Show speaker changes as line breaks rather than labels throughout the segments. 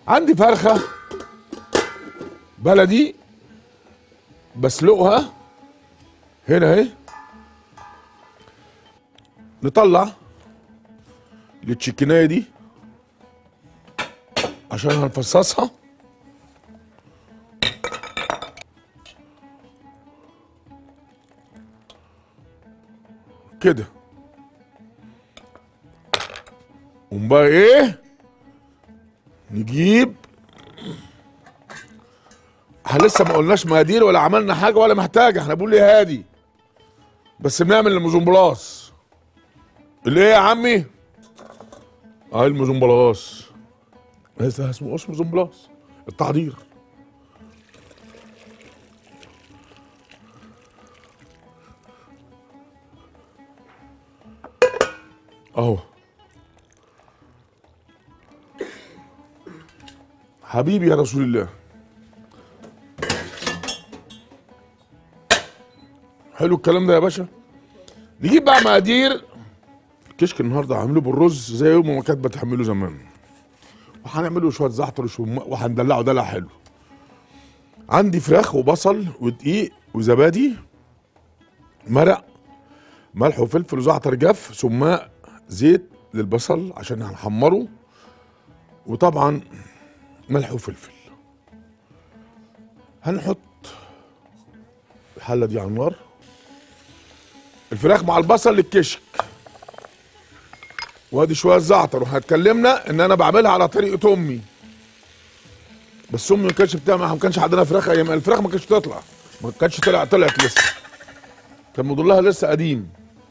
عندي فرخه بلدي بسلقها هنا اهي نطلع التشيكنايه دي عشان هنفصصها كده قوم بقى ايه نجيب احنا لسه ما قلناش مقادير ولا عملنا حاجه ولا محتاجه احنا بنقول ايه هادي بس بنعمل المزومبلاص اللي ايه يا عمي اه المزومبلاص هذا اسمه اسمه زومبلاص التحضير اهو حبيبي يا رسول الله حلو الكلام ده يا باشا نجيب بقى مقادير الكشك النهارده عامله بالرز زي يوم ما كانت بتعمله زمان وهنعمله شويه زعتر وشوية- وهندلعه دلع حلو عندي فراخ وبصل ودقيق وزبادي مرق ملح وفلفل وزعتر جاف سماق زيت للبصل عشان هنحمره وطبعا ملح وفلفل هنحط الحله دي على النار الفراخ مع البصل للكشك وادي شويه زعتر وهتكلمنا ان انا بعملها على طريقه امي بس امي ما كانتش بتعمل ما كانش عندنا فراخ ايام الفراخ ما كانتش تطلع ما كانتش طلع طلعت لسه كان مضلها لسه قديم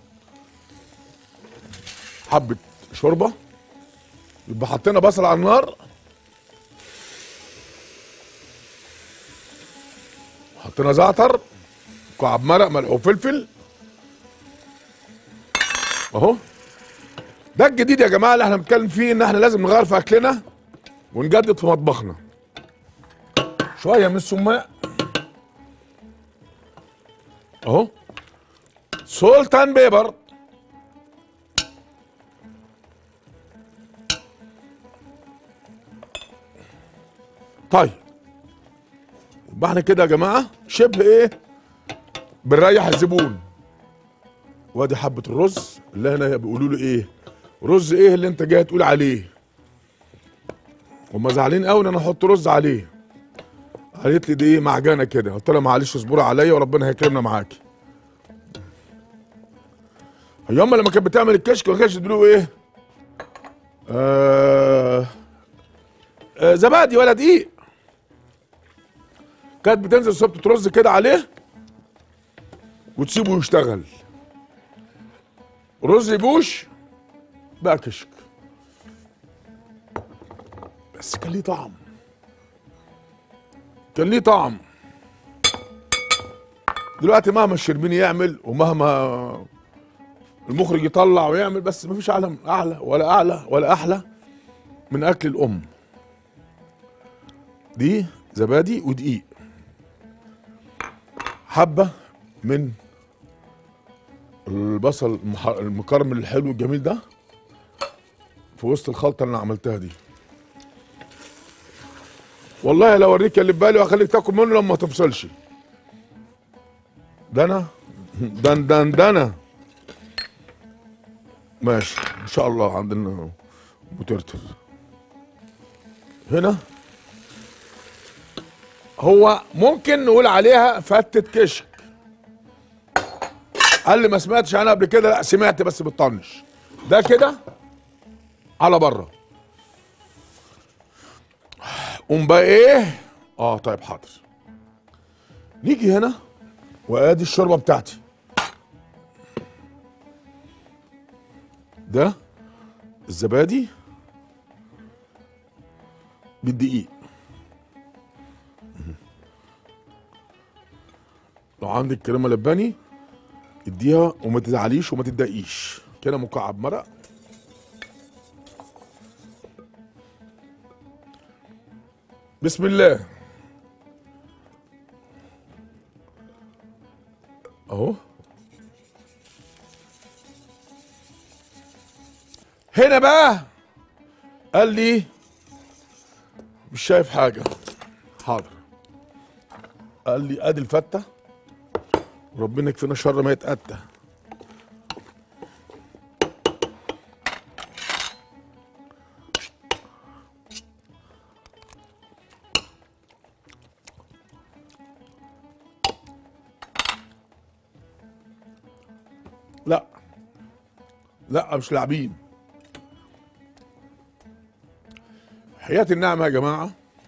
حبه شوربه يبقى حطينا بصل على النار حطينا زعتر كعب مرق ملح وفلفل اهو ده الجديد يا جماعه اللي احنا بنتكلم فيه ان احنا لازم نغير في اكلنا ونجدد في مطبخنا شويه من السماق اهو سولتان بيبر طيب يبقى احنا كده يا جماعه شبه ايه بنريح الزبون وادي حبه الرز اللي هنا بيقولوا له ايه رز ايه اللي انت جاي تقول عليه هما زعلانين قوي ان انا احط رز عليه قالت لي دي ايه معجنه كده قلت لها معلش اصبري عليا وربنا هيكرمنا معاكي هي امي لما كانت بتعمل الكشك ما كانتش تقول له ايه آه آه زبادي ولا دقيق كانت بتنزل صبة رز كده عليه وتسيبه يشتغل رز يبوش بقى كشك بس كان ليه طعم كان ليه طعم دلوقتي مهما الشربيني يعمل ومهما المخرج يطلع ويعمل بس مفيش اعلى اعلى ولا اعلى ولا احلى من اكل الام دي زبادي ودقيق حبه من البصل المح- المكرمل الحلو الجميل ده في وسط الخلطه اللي انا عملتها دي والله لو اوريك اللي في بالي واخليك تاكل منه لما ما تفصلش ده انا دن دن دنا ماشي ان شاء الله عندنا بوترتر هنا هو ممكن نقول عليها فتة كشك قال لي ما سمعتش انا قبل كده لا سمعت بس بتطنش ده كده على بره قوم بقى ايه اه طيب حاضر نيجي هنا وادي الشوربه بتاعتي ده الزبادي بالدقيق لو عندك كريمه لباني اديها وما تزعليش وما تتضايقيش كده مكعب مرق بسم الله اهو هنا بقى قال لي مش شايف حاجه حاضر قال لي ادي الفته وربنا يكفينا شر ما يتأتى لا لا مش لاعبين حياة النعمة يا جماعة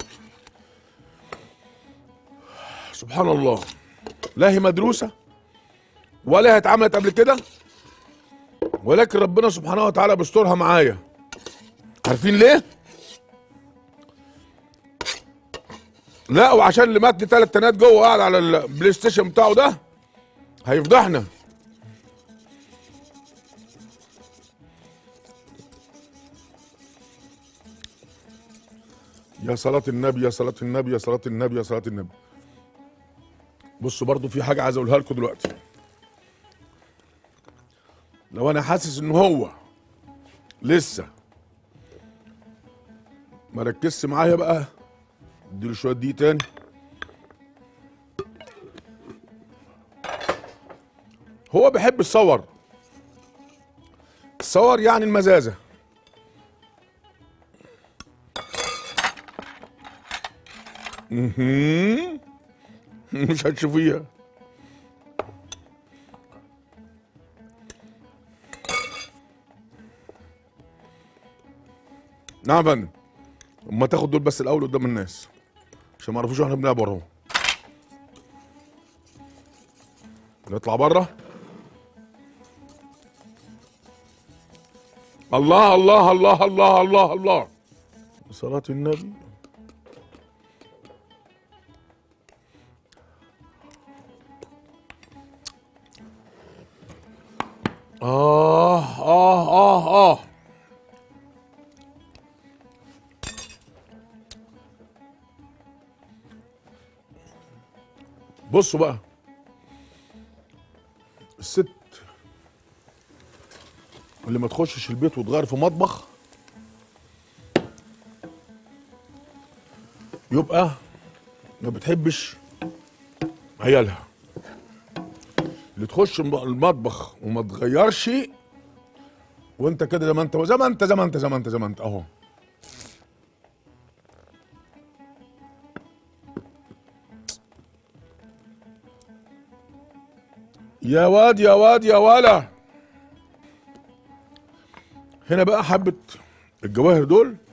سبحان الله لا هي مدروسة ولا هي اتعملت قبل كده ولكن ربنا سبحانه وتعالى بيسترها معايا عارفين ليه؟ لا وعشان اللي مات لي ثلاث تنات جوه قاعد على البلاي ستيشن بتاعه ده هيفضحنا يا صلاة النبي يا صلاة النبي يا صلاة النبي يا صلاة النبي بصوا برضو في حاجة عايز اقولها لكم دلوقتي لو انا حاسس ان هو لسه ما ركزش معايا بقى اديله شوية دي تاني هو بيحب الصور الصور يعني المزازه مهم. مش هتشوفيها نعم يا فندم اما تاخد دول بس الاول قدام الناس عشان ما يعرفوش احنا بنلعب وراهم نطلع بره الله الله الله الله الله الله صلاة النبي آه آه آه آه بصوا بقى الست اللي ما تخشش البيت وتغير في مطبخ يبقى ما بتحبش عيالها اللي تخش الم- المطبخ وما تغيرش وانت كده زي ما انت زي ما انت زي ما انت زي ما انت زي ما انت اهو يا واد يا واد يا ولا هنا بقى حبة الجواهر دول